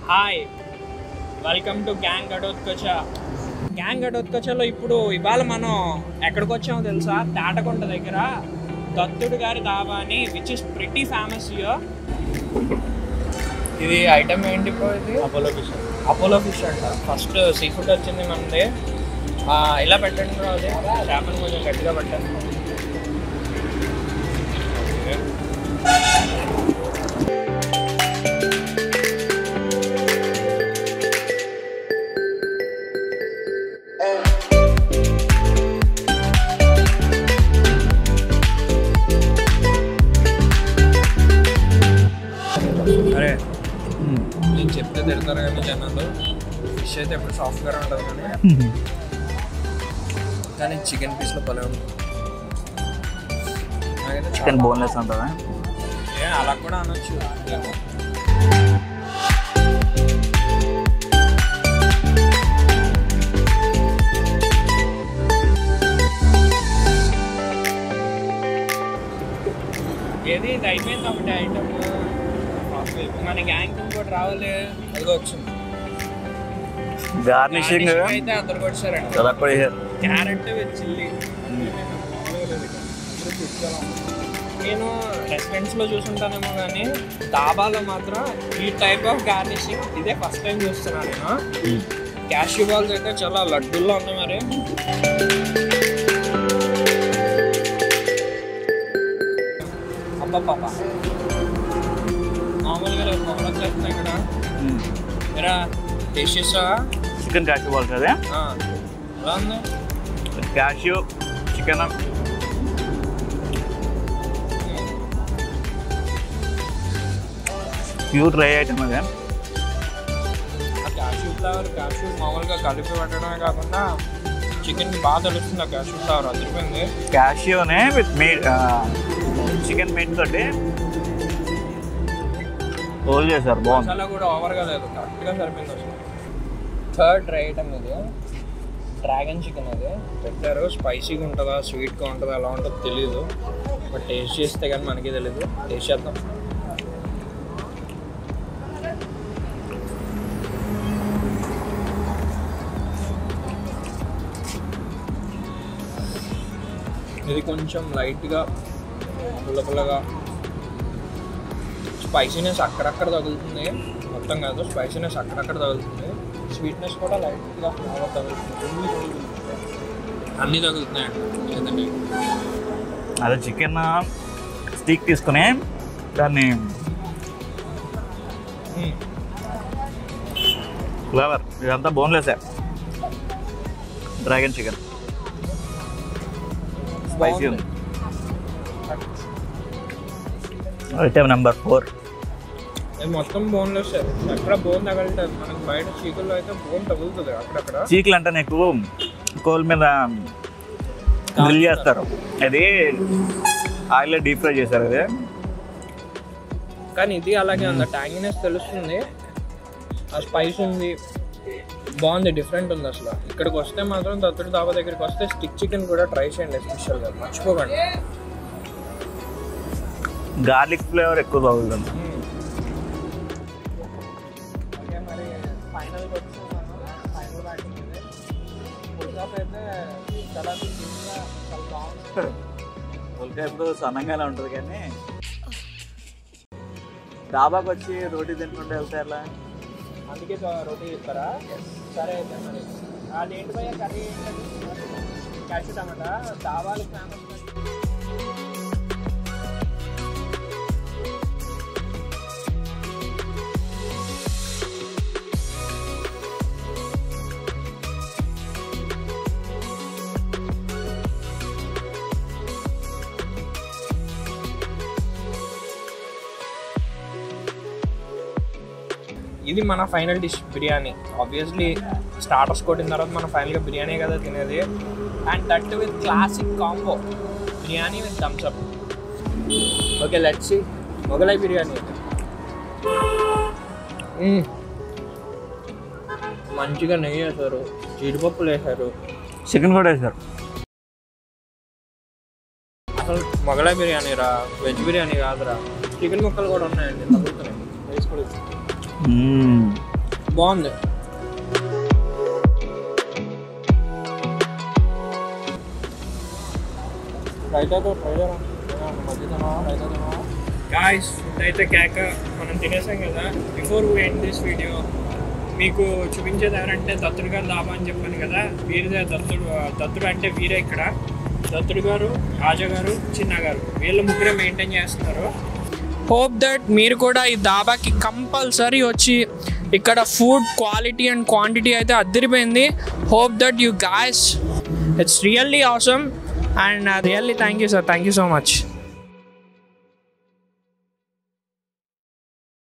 Hi welcome to gang Ghatotkacha gang గడోత్కచలో ఇప్పుడు ఇవాళ మనం ఎక్కడికి వచ్చామో తెలుసా తాటకొండ దగ్గర దత్తుడు గారి దాబా అని which is pretty famous here ఇది ఐటమ్ ఏంటి బ్రో ఇది అపోలో ఫిష్ అపోలో ఫిష్ అంట ఫస్ట్ సీ ఫుడ్ వచ్చింది మనది ఆ, ఇలా పెట్టండి బ్రో అది చేపను కొంచెం గట్టిగా పెట్టండి అరే నేను చెప్తే తిడతారు కానీ జనాలు ఫిష్ అయితే ఎప్పుడు సాఫ్ట్గా ఉంటుంది కానీ కానీ చికెన్ పీస్లో భలే ఉంది నాకైతే చాలా చికెన్ బోన్లెస్ ఉంటుందా ఏ, అలా కూడా అనొచ్చు ఏమో. ఏది ఇది అయిపోయింది ఒకటి ఐటమ్ మన గ్యాంగ్ ఇంకోటి రావాలి అదిగో వచ్చింది గార్నిషింగ్ Garnishing అయితే అందరు కొట్టారండి చాలా కూడా వేసారు క్యారెట్ విత్ చిల్లీ నేను రెస్టారెంట్స్లో చూసుంటానేమో కానీ డాబాలో మాత్రం ఈ టైప్ ఆఫ్ గార్నిషింగ్ ఇదే ఫస్ట్ టైం చూస్తున్నాను నేను క్యాష్యూ బాల్స్ అయితే చాలా లడ్డూల్లో ఉన్నాయి మరి అబ్బా మామూలుగా రేపు పొగలు వచ్చేస్తున్నాయి ఇక్కడ మీరా టేస్ట్ చేస్తావా చికెన్ క్యాష్యూ బాల్స్ అదే ఆ, ఎలా ఉంది cashew chicken pure dry item అదే ఆ క్యాష్యూ ఫ్లేవర్ క్యాష్యూ మామూలుగా కలిపి పెట్టడమే కాకుండా చికెన్కి బాగా తెలుస్తుంది ఆ క్యాష్యూ ఫ్లేవర్ అదిరిపోయింది క్యాష్యూనే విత్ మీట్ చికెన్ మీట్ తోటి రోల్ చేశారు బాగుంది మసాలా కూడా ఓవర్గా లేదు కరెక్ట్గా సరిపోయింది అసలు థర్డ్ డ్రై ఐటమ్ ఇది డ్రాగన్ చికెన్ అది పెట్టారు స్పైసీగా ఉంటుందా స్వీట్గా ఉంటుందా ఎలా ఉంటుందో తెలియదు బట్ టేస్ట్ చేస్తే కానీ మనకి తెలియదు టేస్ట్ చేద్దాం ఇది కొంచెం లైట్గా పుల్ల పుల్లగా స్పైసీనెస్ అక్కడక్కడ తగులుతుంది మొత్తం కాదు స్పైసీనెస్ అక్కడక్కడ తగులుతుంది స్వీట్నెస్ కూడా లైట్గా బాగా తగులుతుంది అన్నీ తగులుతున్నాయండి లేదండి అదే చికెన్ స్టిక్ తీసుకుని దాన్ని ఫ్లేవర్ ఇదంతా బోన్లెస్ డ్రాగన్ చికెన్ స్పైసీ ఉంది ఐటమ్ నెంబర్ ఫోర్ ఇది మొత్తం బోన్లెస్ ఎక్కడ బోన్ తగలుతుంది మనకి బయట చీకుల్లో అయితే బోన్ తగులుతుంది అక్కడక్కడ చీకులు అంటే నీకు కోల్ మీద గ్రిల్ చేస్తారు అది ఆయిల్లో డీప్ ఫ్రై చేశారు అది కానీ ఇది అలాగే ఉంది ట్యాంగినెస్ తెలుస్తుంది ఆ స్పైస్ ఉంది బాగుంది డిఫరెంట్ ఉంది అసలు ఇక్కడికి వస్తే మాత్రం దత్తుడి దాబా దగ్గరికి వస్తే స్టిక్ చికెన్ కూడా ట్రై చేయండి ఎస్పెషల్గా మర్చిపోకండి గార్లిక్ ఫ్లేవర్ ఎక్కువ తగులుతుంది ఓకే మరి ఫైనల్కి వచ్చేసాను ఫైనల్ బ్యాటింగ్ ఇది ఫుల్ అయితే చాలా సింపుల్గా చాలా బాగుంది ఉల్లిపాయ ఎప్పుడు సన్నంగానే ఉంటుంది కానీ డాబాకి వచ్చి రోటీ తింటుంటే వెళ్తే ఎలా అందుకే తో- రోటీ ఇస్తారా సరే అయితే మరి అదేంటి భయ్య కర్రీ క్యాష్ టమాటా దావాలు ఫేమస్ ఇది మన final dish biryani obviously starters కొట్టిన తర్వాత మనం ఫైనల్గా బిర్యానీ కదా తినేది and that with classic combo biryani with Thums Up okay let's Mughlai biryani hmm. మంచిగా నెయ్యి వేశారు జీడిపప్పులు వేశారు చికెన్ కూడా వేశారు అసలు మొగలై బిర్యానీ రా వెజ్ బిర్యానీ కాదురా చికెన్ ముక్కలు కూడా ఉన్నాయండి తగ్గుతున్నాయి వేసుకోలేదు మ్మ్. బాగుంది రైతాతో ట్రై గాయస్ ఫుడ్ అయితే కేక మనం తినేసాం కదా before we end this video మీకు చూపించేది ఎవరంటే దత్తుడు గారు దాబా అని చెప్పాను కదా వీరిదే దత్తుడు దత్తుడు అంటే వీరే ఇక్కడ దత్తుడు గారు రాజా గారు చిన్న గారు వీళ్ళు ముగ్గురే మెయింటైన్ చేస్తున్నారు హోప్ దట్ మీరు కూడా ఈ దాబాకి కంపల్సరీ వచ్చి ఇక్కడ ఫుడ్ క్వాలిటీ అండ్ క్వాంటిటీ అయితే అద్దరిపోయింది hope that you guys it's really awesome and really thank you sir thank you so much